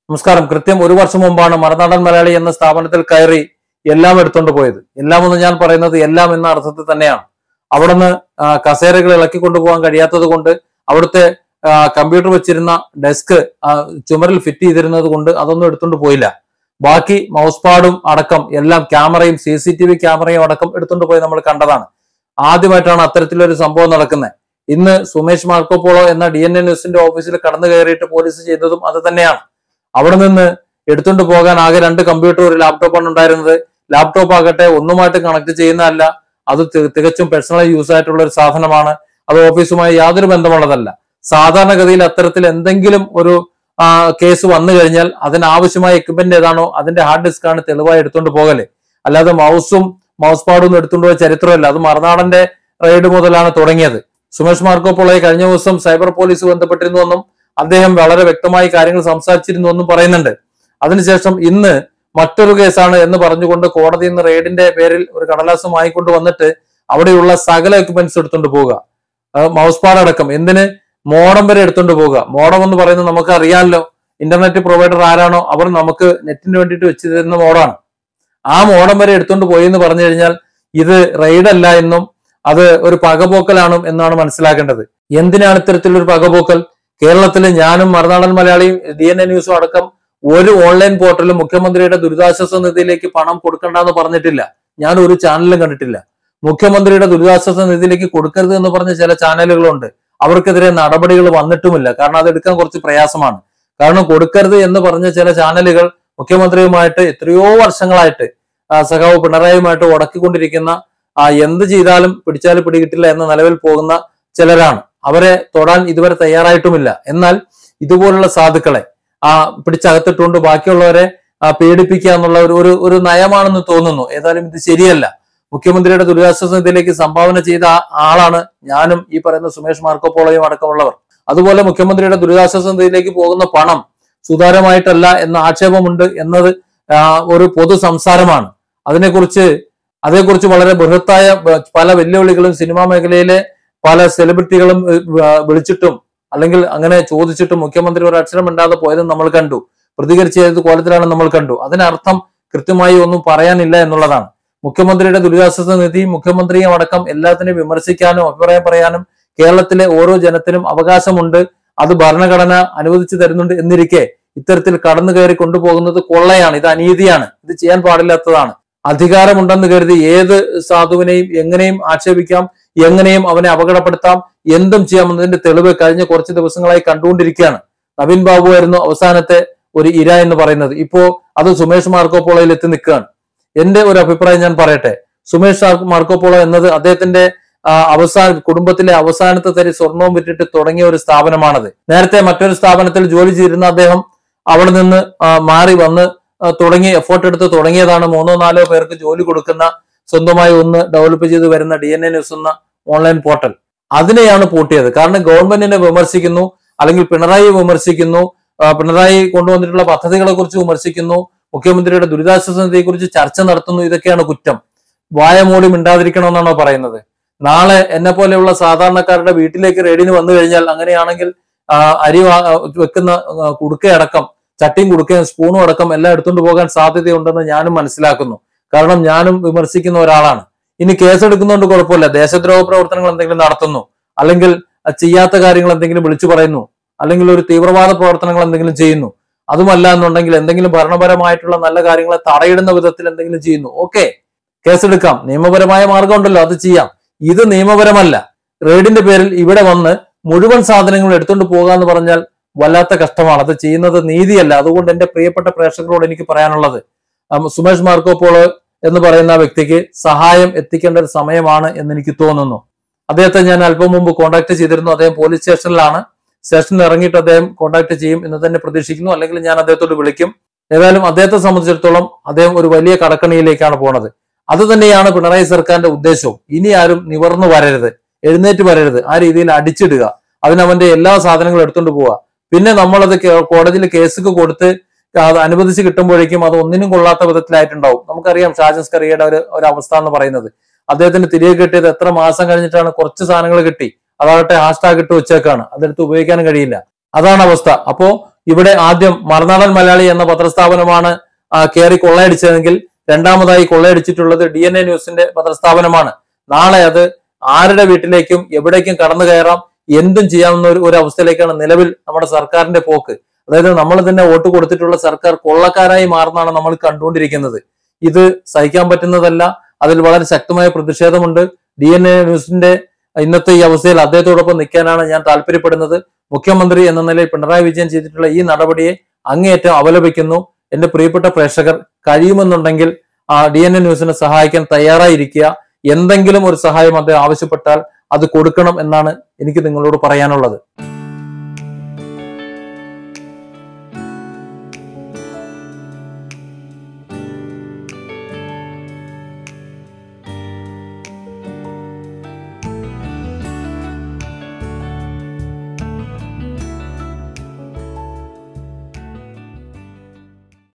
നമസ്കാരം കൃത്യം ഒരു വർഷം മുമ്പാണ് മറുനാടൻ മലയാളി എന്ന സ്ഥാപനത്തിൽ കയറി എല്ലാം എടുത്തുകൊണ്ട് പോയത് എല്ലാം എന്ന് ഞാൻ പറയുന്നത് എല്ലാം എന്ന അർത്ഥത്തിൽ തന്നെയാണ് അവിടുന്ന് ആ, കസേരകൾ ഇളക്കി കൊണ്ടുപോകാൻ കഴിയാത്തത് കൊണ്ട് അവിടുത്തെ ആ, കമ്പ്യൂട്ടർ വെച്ചിരുന്ന ഡെസ്ക് ആ, ചുമരിൽ ഫിറ്റ് ചെയ്തിരുന്നത് കൊണ്ട് അതൊന്നും എടുത്തുകൊണ്ട് പോയില്ല ബാക്കി മൗസ് പാഡും അടക്കം എല്ലാം ക്യാമറയും സി സി ടി വി ക്യാമറയും അടക്കം എടുത്തുകൊണ്ട് പോയി നമ്മൾ കണ്ടതാണ് ആദ്യമായിട്ടാണ് അത്തരത്തിലൊരു സംഭവം നടക്കുന്നത് ഇന്ന് സുമേഷ് മാർക്കോപോളോ എന്ന ഡി എൻ എ ന്യൂസിന്റെ ഓഫീസിൽ കടന്നു കയറിയിട്ട് പോലീസ് ചെയ്തതും അത് തന്നെയാണ് അവിടെ നിന്ന് എടുത്തുകൊണ്ട് പോകാൻ ആകെ രണ്ട് കമ്പ്യൂട്ടർ ഒരു ലാപ്ടോപ്പാണ് ഉണ്ടായിരുന്നത് ലാപ്ടോപ്പ് ആകട്ടെ ഒന്നുമായിട്ട് കണക്ട് ചെയ്യുന്നതല്ല അത് തി- തികച്ചും പേഴ്സണൽ യൂസ് ആയിട്ടുള്ള ഒരു സാധനമാണ് അത് ഓഫീസുമായി യാതൊരു ബന്ധമുള്ളതല്ല സാധാരണഗതിയിൽ അത്തരത്തിൽ എന്തെങ്കിലും ഒരു ആ, കേസ് വന്നു കഴിഞ്ഞാൽ അതിനാവശ്യമായ എക്യുപ്മെന്റ് ഏതാണോ അതിന്റെ ഹാർഡ് ഡിസ്ക് ആണ് തെളിവായി എടുത്തുകൊണ്ട് പോകല് അല്ലാതെ മൗസും മൗസ് പാഡും ഒന്നും എടുത്തുകൊണ്ട് പോയ ചരിത്രമല്ല അത് മറുനാടന്റെ റെയ്ഡ് മുതലാണ് തുടങ്ങിയത് സുമേഷ് മാർക്കോപ്പോളയെ കഴിഞ്ഞ ദിവസം സൈബർ പോലീസ് ബന്ധപ്പെട്ടിരുന്നുവെന്നും അദ്ദേഹം വളരെ വ്യക്തമായി കാര്യങ്ങൾ സംസാരിച്ചിരുന്നുവെന്നും പറയുന്നുണ്ട് അതിനുശേഷം ഇന്ന് മറ്റൊരു കേസാണ് എന്ന് പറഞ്ഞുകൊണ്ട് കോടതി ഇന്ന് റെയ്ഡിന്റെ പേരിൽ ഒരു കടലാസം വാങ്ങിക്കൊണ്ട് വന്നിട്ട് അവിടെയുള്ള സകല എക്യുപ്മെന്റ്സ് എടുത്തുകൊണ്ട് പോവുക അത് മൗസ് പാഡ് അടക്കം എന്തിന് മോഡം വരെ എടുത്തുകൊണ്ട് പോവുക മോഡം എന്ന് പറയുന്നത് നമുക്ക് അറിയാമല്ലോ ഇന്റർനെറ്റ് പ്രൊവൈഡർ ആരാണോ അവർ നമുക്ക് നെറ്റിന് വേണ്ടിയിട്ട് വെച്ച് തരുന്ന മോഡാണ് ആ മോഡം വരെ എടുത്തുകൊണ്ട് പോയി എന്ന് പറഞ്ഞു കഴിഞ്ഞാൽ ഇത് റെയ്ഡ് അല്ല എന്നും അത് ഒരു പകപോക്കലാണ് എന്നാണ് മനസ്സിലാക്കേണ്ടത് എന്തിനാണ് ഇത്തരത്തിലൊരു പകപോക്കൽ കേരളത്തിൽ ഞാനും മറുനാടൻ മലയാളിയും ഡി എൻ എ ന്യൂസും അടക്കം ഒരു ഓൺലൈൻ പോർട്ടലും മുഖ്യമന്ത്രിയുടെ ദുരിതാശ്വാസ നിധിയിലേക്ക് പണം കൊടുക്കണ്ടെന്ന് പറഞ്ഞിട്ടില്ല ഞാൻ ഒരു ചാനലിലും കണ്ടിട്ടില്ല മുഖ്യമന്ത്രിയുടെ ദുരിതാശ്വാസ നിധിയിലേക്ക് കൊടുക്കരുത് എന്ന് പറഞ്ഞ ചില ചാനലുകളുണ്ട് അവർക്കെതിരെ നടപടികൾ വന്നിട്ടുമില്ല കാരണം അത് എടുക്കാൻ കുറച്ച് പ്രയാസമാണ് കാരണം കൊടുക്കരുത് എന്ന് പറഞ്ഞ ചില ചാനലുകൾ മുഖ്യമന്ത്രിയുമായിട്ട് എത്രയോ വർഷങ്ങളായിട്ട് ആ, സഖാവ് പിണറായിയുമായിട്ട് ഉടക്കിക്കൊണ്ടിരിക്കുന്ന ആ, എന്ത് ചെയ്താലും പിടിച്ചാലും പിടികിട്ടില്ല എന്ന നിലവിൽ പോകുന്ന ചിലരാണ് അവരെ തൊടാൻ ഇതുവരെ തയ്യാറായിട്ടുമില്ല എന്നാൽ ഇതുപോലുള്ള സാധുക്കളെ ആ പിടിച്ചകത്തിട്ടുകൊണ്ട് ബാക്കിയുള്ളവരെ ആ, പേടിപ്പിക്കുക എന്നുള്ള ഒരു ഒരു ഒരു നയമാണെന്ന് തോന്നുന്നു ഏതായാലും ഇത് ശരിയല്ല മുഖ്യമന്ത്രിയുടെ ദുരിതാശ്വാസ നിധിയിലേക്ക് സംഭാവന ചെയ്ത ആ- ആളാണ് ഞാനും ഈ പറയുന്ന സുമേഷ് മാർക്കോപോളയും അടക്കമുള്ളവർ അതുപോലെ മുഖ്യമന്ത്രിയുടെ ദുരിതാശ്വാസ നിധിയിലേക്ക് പോകുന്ന പണം സുതാര്യമായിട്ടല്ല എന്ന ആക്ഷേപമുണ്ട് എന്നത് ആ, ഒരു പൊതു സംസാരമാണ് അതിനെക്കുറിച്ച് അതേക്കുറിച്ച് വളരെ ബൃഹത്തായ ബ- പല വെല്ലുവിളികളും സിനിമാ മേഖലയിലെ പല സെലിബ്രിറ്റികളും ഏഹ്, വ- വിളിച്ചിട്ടും അല്ലെങ്കിൽ അങ്ങനെ ചോദിച്ചിട്ടും മുഖ്യമന്ത്രി ഒരു അക്ഷരം മിണ്ടാതെ പോയതും നമ്മൾ കണ്ടു പ്രതികരിച്ച ഏത് കോലത്തിലാണ് നമ്മൾ കണ്ടു അതിനർത്ഥം കൃത്യമായി ഒന്നും പറയാനില്ല എന്നുള്ളതാണ് മുഖ്യമന്ത്രിയുടെ ദുരിതാശ്വാസ നിധി മുഖ്യമന്ത്രിയും അടക്കം എല്ലാത്തിനെയും വിമർശിക്കാനും അഭിപ്രായം പറയാനും കേരളത്തിലെ ഓരോ ജനത്തിനും അവകാശമുണ്ട് അത് ഭരണഘടന അനുവദിച്ചു തരുന്നുണ്ട് എന്നിരിക്കെ ഇത്തരത്തിൽ കടന്നു കയറി കൊണ്ടുപോകുന്നത് കൊള്ളയാണ് ഇത് അനീതിയാണ് ഇത് ചെയ്യാൻ പാടില്ലാത്തതാണ് അധികാരമുണ്ടെന്ന് കരുതി ഏത് സാധുവിനെയും എങ്ങനെയും ആക്ഷേപിക്കാം എങ്ങനെയും അവനെ അപകടപ്പെടുത്താം എന്തും ചെയ്യാമെന്നതിന്റെ തെളിവ് കഴിഞ്ഞ കുറച്ച് ദിവസങ്ങളായി കണ്ടുകൊണ്ടിരിക്കുകയാണ് നവീൻ ബാബു ആയിരുന്നു അവസാനത്തെ ഒരു ഇര എന്ന് പറയുന്നത് ഇപ്പോ അത് സുമേഷ് മാർക്കോപോളയിൽ എത്തി നിൽക്കുകയാണ് എന്റെ ഒരു അഭിപ്രായം ഞാൻ പറയട്ടെ സുമേഷ് മാർക്ക് മാർക്കോപോളോ എന്നത് അദ്ദേഹത്തിന്റെ ആ, അവസാന കുടുംബത്തിലെ അവസാനത്തെ തരി സ്വർണവും വിറ്റിട്ട് തുടങ്ങിയ ഒരു സ്ഥാപനമാണത് നേരത്തെ മറ്റൊരു സ്ഥാപനത്തിൽ ജോലി ചെയ്തിരുന്ന അദ്ദേഹം അവിടെ നിന്ന് ആ, മാറി വന്ന് ആ, തുടങ്ങി എഫോർട്ട് എടുത്ത് തുടങ്ങിയതാണ് മൂന്നോ നാലോ പേർക്ക് ജോലി കൊടുക്കുന്ന സ്വന്തമായി ഒന്ന് ഡെവലപ്പ് ചെയ്ത് വരുന്ന ഡി എൻ എ ന്യൂസ് എന്ന ഓൺലൈൻ പോർട്ടൽ അതിനെയാണ് പൂട്ടിയത് കാരണം ഗവൺമെന്റിനെ വിമർശിക്കുന്നു അല്ലെങ്കിൽ പിണറായി വിമർശിക്കുന്നു ആ, പിണറായി കൊണ്ടുവന്നിട്ടുള്ള പദ്ധതികളെ കുറിച്ച് വിമർശിക്കുന്നു മുഖ്യമന്ത്രിയുടെ ദുരിതാശ്വാസ നിധിയെ കുറിച്ച് ചർച്ച നടത്തുന്നു ഇതൊക്കെയാണ് കുറ്റം വായ മൂടി മിണ്ടാതിരിക്കണമെന്നാണോ പറയുന്നത് നാളെ എന്നെ പോലെയുള്ള സാധാരണക്കാരുടെ വീട്ടിലേക്ക് റെഡിന് വന്നു കഴിഞ്ഞാൽ അങ്ങനെയാണെങ്കിൽ ആ, അരി വാ- ആ, വെക്കുന്ന ആ, കുടുക്കയടക്കം ചട്ടിയും കുടുക്കയും സ്പൂണും അടക്കം എല്ലാം എടുത്തുകൊണ്ട് പോകാൻ സാധ്യതയുണ്ടെന്ന് ഞാനും മനസ്സിലാക്കുന്നു കാരണം ഞാനും വിമർശിക്കുന്ന ഒരാളാണ് ഇനി കേസെടുക്കുന്നതുകൊണ്ട് കുഴപ്പമില്ല ദേശദ്രോഹ പ്രവർത്തനങ്ങൾ എന്തെങ്കിലും നടത്തുന്നു അല്ലെങ്കിൽ ആ, ചെയ്യാത്ത കാര്യങ്ങൾ എന്തെങ്കിലും വിളിച്ചു പറയുന്നു അല്ലെങ്കിൽ ഒരു തീവ്രവാദ പ്രവർത്തനങ്ങൾ എന്തെങ്കിലും ചെയ്യുന്നു അതുമല്ല എന്നുണ്ടെങ്കിൽ എന്തെങ്കിലും ഭരണപരമായിട്ടുള്ള നല്ല കാര്യങ്ങളെ തടയിടുന്ന വിധത്തിൽ എന്തെങ്കിലും ചെയ്യുന്നു ഓക്കെ കേസെടുക്കാം നിയമപരമായ മാർഗം ഉണ്ടല്ലോ അത് ചെയ്യാം ഇത് നിയമപരമല്ല റെയ്ഡിന്റെ പേരിൽ ഇവിടെ വന്ന് മുഴുവൻ സാധനങ്ങളും എടുത്തുകൊണ്ട് പോകുക എന്ന് പറഞ്ഞാൽ വല്ലാത്ത കഷ്ടമാണ് അത് ചെയ്യുന്നത് നീതിയല്ല അതുകൊണ്ട് എന്റെ പ്രിയപ്പെട്ട പ്രേക്ഷകരോട് എനിക്ക് പറയാനുള്ളത് ഉം, സുമേഷ് മാർക്കോപോള് എന്ന് പറയുന്ന ആ വ്യക്തിക്ക് സഹായം എത്തിക്കേണ്ട ഒരു സമയമാണ് എന്ന് എനിക്ക് തോന്നുന്നു അദ്ദേഹത്തെ ഞാൻ അല്പം മുമ്പ് കോൺടാക്ട് ചെയ്തിരുന്നു അദ്ദേഹം പോലീസ് സ്റ്റേഷനിലാണ് സ്റ്റേഷനിൽ ഇറങ്ങിയിട്ട് അദ്ദേഹം കോൺടാക്ട് ചെയ്യും എന്ന് തന്നെ പ്രതീക്ഷിക്കുന്നു അല്ലെങ്കിൽ ഞാൻ അദ്ദേഹത്തോട് വിളിക്കും ഏതായാലും അദ്ദേഹത്തെ സംബന്ധിച്ചിടത്തോളം അദ്ദേഹം ഒരു വലിയ കടക്കണിയിലേക്കാണ് പോണത് അത് തന്നെയാണ് പിണറായി സർക്കാരിന്റെ ഉദ്ദേശവും ഇനി ആരും നിവർന്നു വരരുത് എഴുന്നേറ്റ് വരരുത് ആ രീതിയിൽ അടിച്ചിടുക അതിനവന്റെ എല്ലാ സാധനങ്ങളും എടുത്തുകൊണ്ട് പോവുക പിന്നെ നമ്മളത് കേ- കോടതിയിൽ കേസൊക്കെ കൊടുത്ത് അത് അനുവദിച്ച് കിട്ടുമ്പോഴേക്കും അത് ഒന്നിനും കൊള്ളാത്ത വിധത്തിലായിട്ടുണ്ടാവും നമുക്കറിയാം ഷാജൻസ് കറിയുടെ ഒരു ഒരു അവസ്ഥ എന്ന് പറയുന്നത് അദ്ദേഹത്തിന് തിരികെ കിട്ടിയത് എത്ര മാസം കഴിഞ്ഞിട്ടാണ് കുറച്ച് സാധനങ്ങൾ കിട്ടി അതാകട്ടെ ഹാഷ്ടാഗ് ഇട്ട് വെച്ചേക്കാണ് അതെടുത്ത് ഉപയോഗിക്കാനും കഴിയില്ല അതാണ് അവസ്ഥ അപ്പോ ഇവിടെ ആദ്യം മറുനാടൻ മലയാളി എന്ന പത്രസ്ഥാപനമാണ് ആ, കയറി കൊള്ളയടിച്ചതെങ്കിൽ രണ്ടാമതായി കൊള്ളയടിച്ചിട്ടുള്ളത് ഡി എൻ എ ന്യൂസിന്റെ പത്രസ്ഥാപനമാണ് നാളെ അത് ആരുടെ വീട്ടിലേക്കും എവിടേക്കും കടന്നു കയറാം എന്തും ചെയ്യാവുന്ന ഒരു ഒരു അവസ്ഥയിലേക്കാണ് നിലവിൽ നമ്മുടെ സർക്കാരിന്റെ പോക്ക് അതായത് നമ്മൾ തന്നെ വോട്ട് കൊടുത്തിട്ടുള്ള സർക്കാർ കൊള്ളക്കാരായി മാറുന്നതാണ് നമ്മൾ കണ്ടുകൊണ്ടിരിക്കുന്നത് ഇത് സഹിക്കാൻ പറ്റുന്നതല്ല അതിൽ വളരെ ശക്തമായ പ്രതിഷേധമുണ്ട് ഡി എൻ എ ന്യൂസിന്റെ ഇന്നത്തെ ഈ അവസ്ഥയിൽ അദ്ദേഹത്തോടൊപ്പം നിൽക്കാനാണ് ഞാൻ താല്പര്യപ്പെടുന്നത് മുഖ്യമന്ത്രി എന്ന നിലയിൽ പിണറായി വിജയൻ ചെയ്തിട്ടുള്ള ഈ നടപടിയെ അങ്ങേയറ്റം അപലപിക്കുന്നു എന്റെ പ്രിയപ്പെട്ട പ്രേക്ഷകർ കഴിയുമെന്നുണ്ടെങ്കിൽ ആ ഡി എൻ എ ന്യൂസിനെ സഹായിക്കാൻ തയ്യാറായിരിക്കുക എന്തെങ്കിലും ഒരു സഹായം അദ്ദേഹം ആവശ്യപ്പെട്ടാൽ അത് കൊടുക്കണം എന്നാണ് എനിക്ക് നിങ്ങളോട് പറയാനുള്ളത്